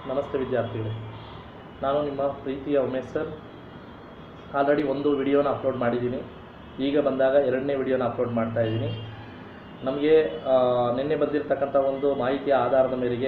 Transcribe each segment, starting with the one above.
ನಮಸ್ತೆ ವಿದ್ಯಾರ್ಥಿಗಳೇ ನಾನು ನಿಮ್ಮ ಪ್ರೀತಿಯ ಉಮೇಶ್ ಸರ್ ಆಲ್ರೆಡಿ ಒಂದು ವಿಡಿಯೋನ ಅಪ್ಲೋಡ್ ಮಾಡಿದ್ದೀನಿ ಈಗ ಬಂದಾಗ ಎರಡನೇ ವಿಡಿಯೋನ ಅಪ್ಲೋಡ್ ಮಾಡ್ತಾ ಇದ್ದೀನಿ ನಮಗೆ ನಿನ್ನೆ ಬಂದಿರತಕ್ಕಂಥ ಒಂದು ಮಾಹಿತಿಯ ಆಧಾರದ ಮೇರೆಗೆ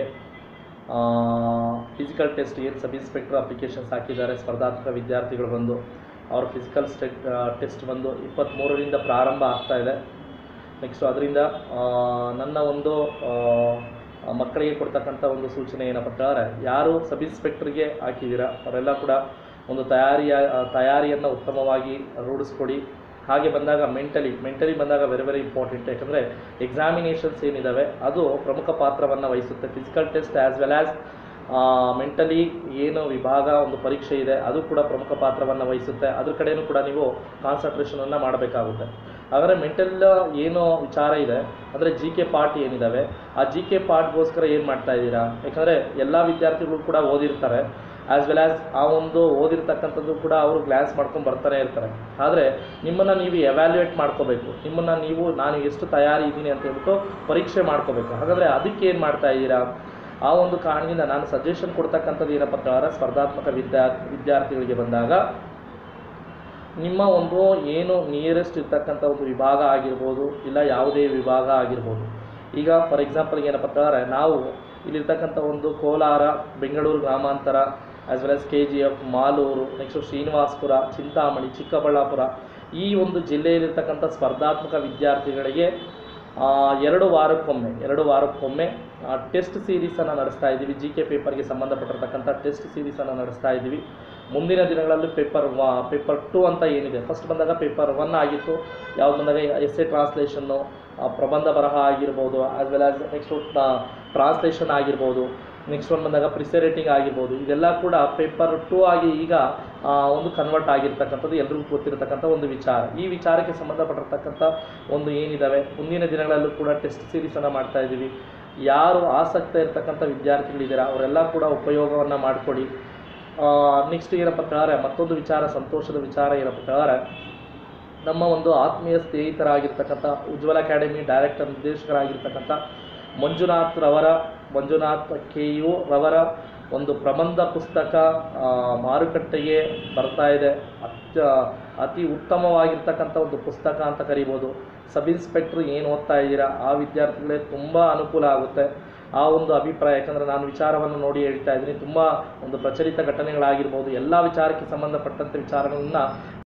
ಫಿಸಿಕಲ್ ಟೆಸ್ಟ್ ಏನು ಸಬ್ ಇನ್ಸ್ಪೆಕ್ಟರ್ ಅಪ್ಲಿಕೇಶನ್ಸ್ ಹಾಕಿದ್ದಾರೆ ಸ್ಪರ್ಧಾತ್ಮಕ ವಿದ್ಯಾರ್ಥಿಗಳು ಬಂದು ಅವ್ರ ಫಿಸಿಕಲ್ ಸ್ಟೆಕ್ ಟೆಸ್ಟ್ ಬಂದು ಇಪ್ಪತ್ತ್ಮೂರರಿಂದ ಪ್ರಾರಂಭ ಆಗ್ತಾ ಇದೆ ನೆಕ್ಸ್ಟು ಅದರಿಂದ ನನ್ನ ಒಂದು ಆ, ಮಕ್ಕಳಿಗೆ ಕೊಡ್ತಕ್ಕಂಥ ಒಂದು ಸೂಚನೆ ಏನಪ್ಪ ಅಂತಂದರೆ ಯಾರು ಸಬ್ ಇನ್ಸ್ಪೆಕ್ಟರ್ಗೆ ಹಾಕಿದ್ದೀರಾ ಅವರೆಲ್ಲ ಕೂಡ ಒಂದು ತಯಾರಿಯ ಆ, ತಯಾರಿಯನ್ನು ಉತ್ತಮವಾಗಿ ರೂಢಿಸ್ಕೊಡಿ ಹಾಗೆ ಬಂದಾಗ ಮೆಂಟಲಿ ಮೆಂಟಲಿ ಬಂದಾಗ ವೆರಿ ವೆರಿ ಇಂಪಾರ್ಟೆಂಟ್ ಯಾಕಂದರೆ ಎಕ್ಸಾಮಿನೇಷನ್ಸ್ ಏನಿದ್ದಾವೆ ಅದು ಪ್ರಮುಖ ಪಾತ್ರವನ್ನು ವಹಿಸುತ್ತೆ physical test as well as mentally ಏನು ವಿಭಾಗ ಒಂದು ಪರೀಕ್ಷೆ ಇದೆ ಅದು ಕೂಡ ಪ್ರಮುಖ ಪಾತ್ರವನ್ನು ವಹಿಸುತ್ತೆ ಅದ್ರ ಕಡೆಯೂ ಕೂಡ ನೀವು ಕಾನ್ಸಂಟ್ರೇಷನನ್ನು ಮಾಡಬೇಕಾಗುತ್ತೆ ಹಾಗಾದರೆ ಮೆಂಟಲ್ ಏನು ವಿಚಾರ ಇದೆ ಅಂದರೆ ಜಿ ಕೆ ಪಾರ್ಟ್ ಏನಿದ್ದಾವೆ ಆ ಜಿ ಕೆ ಪಾರ್ಟ್ಗೋಸ್ಕರ ಏನು ಮಾಡ್ತಾ ಇದ್ದೀರಾ ಯಾಕಂದರೆ ಎಲ್ಲ ವಿದ್ಯಾರ್ಥಿಗಳು ಕೂಡ ಓದಿರ್ತಾರೆ ಆ್ಯಸ್ ವೆಲ್ ಆ್ಯಸ್ ಆ ಒಂದು ಓದಿರ್ತಕ್ಕಂಥದ್ದು ಕೂಡ ಅವರು ಗ್ಲಾನ್ಸ್ ಮಾಡ್ಕೊಂಡು ಬರ್ತಾನೆ ಇರ್ತಾರೆ ಆದರೆ ನಿಮ್ಮನ್ನು ನೀವು ಎವ್ಯಾಲ್ಯೂಯೇಟ್ ಮಾಡ್ಕೋಬೇಕು ನಿಮ್ಮನ್ನು ನೀವು ನಾನು ಎಷ್ಟು ತಯಾರಿ ಇದ್ದೀನಿ ಅಂತ ಹೇಳ್ಬಿಟ್ಟು ಪರೀಕ್ಷೆ ಮಾಡ್ಕೋಬೇಕು ಹಾಗಾದರೆ ಅದಕ್ಕೆ ಏನು ಮಾಡ್ತಾ ಇದ್ದೀರಾ ಆ ಒಂದು ಕಾರಣದಿಂದ ನಾನು ಸಜೆಷನ್ ಕೊಡ್ತಕ್ಕಂಥದ್ದು ಏನಪ್ಪ ಅಂತಂದ್ರೆ ಸ್ಪರ್ಧಾತ್ಮಕ ವಿದ್ಯಾ ವಿದ್ಯಾರ್ಥಿಗಳಿಗೆ ಬಂದಾಗ ನಿಮ್ಮ ಒಂದು ಏನು ನಿಯರೆಸ್ಟ್ ಇರ್ತಕ್ಕಂಥ ಒಂದು ವಿಭಾಗ ಆಗಿರ್ಬೋದು ಇಲ್ಲ ಯಾವುದೇ ವಿಭಾಗ ಆಗಿರ್ಬೋದು ಈಗ ಫಾರ್ ಎಕ್ಸಾಂಪಲ್ ಏನಪ್ಪ ಅಂತಂದರೆ ನಾವು ಇಲ್ಲಿರ್ತಕ್ಕಂಥ ಒಂದು ಕೋಲಾರ ಬೆಂಗಳೂರು ಗ್ರಾಮಾಂತರ as well as K G F Malur next Srinivaspur Chintamani Chikkaballapur ಈ ಒಂದು ಜಿಲ್ಲೆಯಲ್ಲಿರ್ತಕ್ಕಂಥ ಸ್ಪರ್ಧಾತ್ಮಕ ವಿದ್ಯಾರ್ಥಿಗಳಿಗೆ ಆ, ಎರಡು ವಾರಕ್ಕೊಮ್ಮೆ ಎರಡು ವಾರಕ್ಕೊಮ್ಮೆ ಟೆಸ್ಟ್ ಸೀರೀಸನ್ನು ನಡೆಸ್ತಾ ಇದ್ದೀವಿ ಜಿ ಕೆ ಪೇಪರ್ಗೆ ಸಂಬಂಧಪಟ್ಟಿರ್ತಕ್ಕಂಥ ಟೆಸ್ಟ್ ಸೀರೀಸನ್ನು ನಡೆಸ್ತಾ ಇದ್ದೀವಿ ಮುಂದಿನ ದಿನಗಳಲ್ಲಿ ಪೇಪರ್ ವಾ ಪೇಪರ್ ಟು ಅಂತ ಏನಿದೆ ಫಸ್ಟ್ ಬಂದಾಗ ಪೇಪರ್ ಒನ್ ಆಗಿತ್ತು ಯಾವ್ದು ಬಂದಾಗ ಎಸ್ ಎ ಟ್ರಾನ್ಸ್ಲೇಷನ್ನು ಪ್ರಬಂಧ ಬರಹ ಆಗಿರ್ಬೋದು as well as next translation ಆಗಿರ್ಬೋದು ನೆಕ್ಸ್ಟ್ ಒನ್ ಬಂದಾಗ ಪ್ರಿಸರೇಟಿಂಗ್ ಆಗಿರ್ಬೋದು ಇದೆಲ್ಲ ಕೂಡ ಪೇಪರ್ ಟೂ ಆಗಿ ಈಗ ಆ, ಒಂದು ಕನ್ವರ್ಟ್ ಆಗಿರ್ತಕ್ಕಂಥದ್ದು ಎಲ್ರಿಗೂ ಗೊತ್ತಿರತಕ್ಕಂಥ ಒಂದು ವಿಚಾರ ಈ ವಿಚಾರಕ್ಕೆ ಸಂಬಂಧಪಟ್ಟಿರ್ತಕ್ಕಂಥ ಒಂದು ಏನಿದ್ದಾವೆ ಮುಂದಿನ ದಿನಗಳಲ್ಲೂ ಕೂಡ ಟೆಸ್ಟ್ ಸೀರೀಸನ್ನು ಮಾಡ್ತಾ ಇದ್ದೀವಿ ಯಾರು ಆಸಕ್ತ ಇರ್ತಕ್ಕಂಥ ವಿದ್ಯಾರ್ಥಿಗಳಿದ್ದೀರಾ ಅವರೆಲ್ಲ ಕೂಡ ಉಪಯೋಗವನ್ನು ಮಾಡಿಕೊಡಿ ನೆಕ್ಸ್ಟ್ ಏನಪ್ಪ ಅಂತಂದರೆ ಮತ್ತೊಂದು ವಿಚಾರ ಸಂತೋಷದ ವಿಚಾರ ಏನಪ್ಪ ಅಂತಂದರೆ ನಮ್ಮ ಒಂದು ಆತ್ಮೀಯ ಸ್ನೇಹಿತರಾಗಿರ್ತಕ್ಕಂಥ ಉಜ್ವಲ ಅಕಾಡೆಮಿ ಡೈರೆಕ್ಟರ್ ನಿರ್ದೇಶಕರಾಗಿರ್ತಕ್ಕಂಥ ಮಂಜುನಾಥ್ ರವರ ಮಂಜುನಾಥ್ ಕೆ ಯು ರವರ ಒಂದು ಪ್ರಬಂಧ ಪುಸ್ತಕ ಆ, ಮಾರುಕಟ್ಟೆಗೆ ಬರ್ತಾ ಇದೆ ಅತ್ಯ ಅತಿ ಉತ್ತಮವಾಗಿರ್ತಕ್ಕಂಥ ಒಂದು ಪುಸ್ತಕ ಅಂತ ಕರಿಬೋದು ಸಬ್ ಇನ್ಸ್ಪೆಕ್ಟ್ರ್ ಏನು ಓದ್ತಾ ಇದ್ದೀರಾ ಆ ವಿದ್ಯಾರ್ಥಿಗಳೇ ತುಂಬ ಅನುಕೂಲ ಆಗುತ್ತೆ ಆ ಒಂದು ಅಭಿಪ್ರಾಯ ಯಾಕಂದರೆ ನಾನು ವಿಚಾರವನ್ನು ನೋಡಿ ಹೇಳ್ತಾ ಇದ್ದೀನಿ ತುಂಬ ಒಂದು ಪ್ರಚಲಿತ ಘಟನೆಗಳಾಗಿರ್ಬೋದು ಎಲ್ಲ ವಿಚಾರಕ್ಕೆ ಸಂಬಂಧಪಟ್ಟಂಥ ವಿಚಾರಗಳನ್ನ